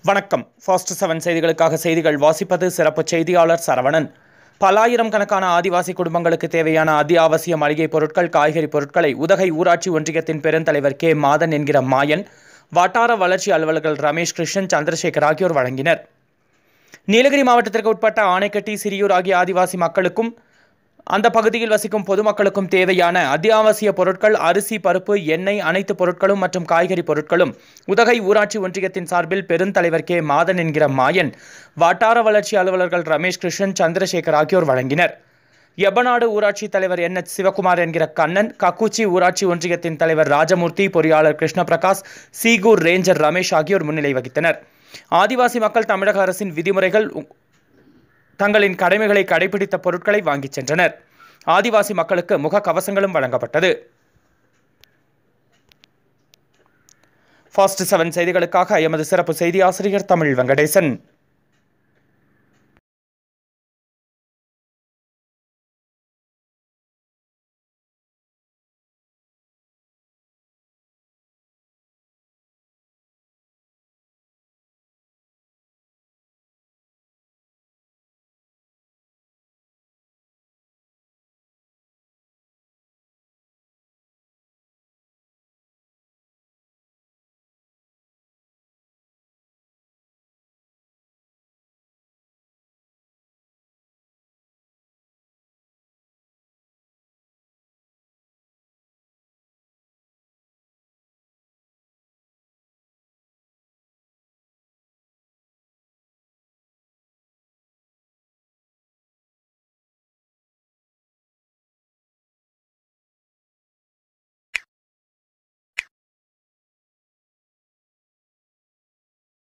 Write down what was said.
வணக்கம் fast seven செய்திகளுக்காக செய்திகள் வாசிப்பது சிறப்பு செய்தியாளர் சரவணன் பல்லாயிரம் கணக்கான ஆதிவாசி குடும்பங்களுக்கு தேவையான அத்தியாவசிய மளிகை பொருட்கள் காய்கறி பொருட்களை உதகை ஊராட்சி ஒன்றியத்தின் பெருந்தலைவர் கே மாதன் என்கிற மாயன் வட்டார வளர்ச்சி அலுவலர்கள் ரமேஷ் கிருஷ்ணன் சந்திரசேகர் ஆகியோர் வழங்கினர் நீலகிரி மாவட்டத்திற்கு உட்பட்ட ஆனைக்கட்டி சிறியூர் ஆகிய ஆதிவாசி மக்களுக்கும் அந்த பகுதியில் வசிக்கும் பொதுமக்களுக்கும் தேவையான அத்தியாவசிய பொருட்கள் அரிசி பருப்பு எண்ணெய் அனைத்து பொருட்களும் மற்றும் காய்கறி பொருட்களும் உதகை ஊராட்சி ஒன்றியத்தின் சார்பில் பெருந்தலைவர் கே மாதன் என்கிற மாயன் வட்டார வளர்ச்சி அலுவலர்கள் ரமேஷ் கிருஷ்ணன் சந்திரசேகர் ஆகியோர் வழங்கினர் எபநாடு ஊராட்சி தலைவர் என் எச் சிவகுமார் என்கிற கண்ணன் கக்குச்சி ஊராட்சி ஒன்றியத்தின் தலைவர் ராஜமூர்த்தி பொறியாளர் கிருஷ்ணபிரகாஷ் சீகூர் ரேஞ்சர் ரமேஷ் ஆகியோர் முன்னிலை வகித்தனர் ஆதிவாசி மக்கள் தமிழக அரசின் விதிமுறைகள் தங்களின் கடமைகளை கடைபிடித்த பொருட்களை வாங்கிச் சென்றனர் ஆதிவாசி மக்களுக்கு முக கவசங்களும் வழங்கப்பட்டது ஃபாஸ்ட் செவன் செய்திகளுக்காக எமது சிறப்பு செய்தி ஆசிரியர் தமிழ் வெங்கடேசன்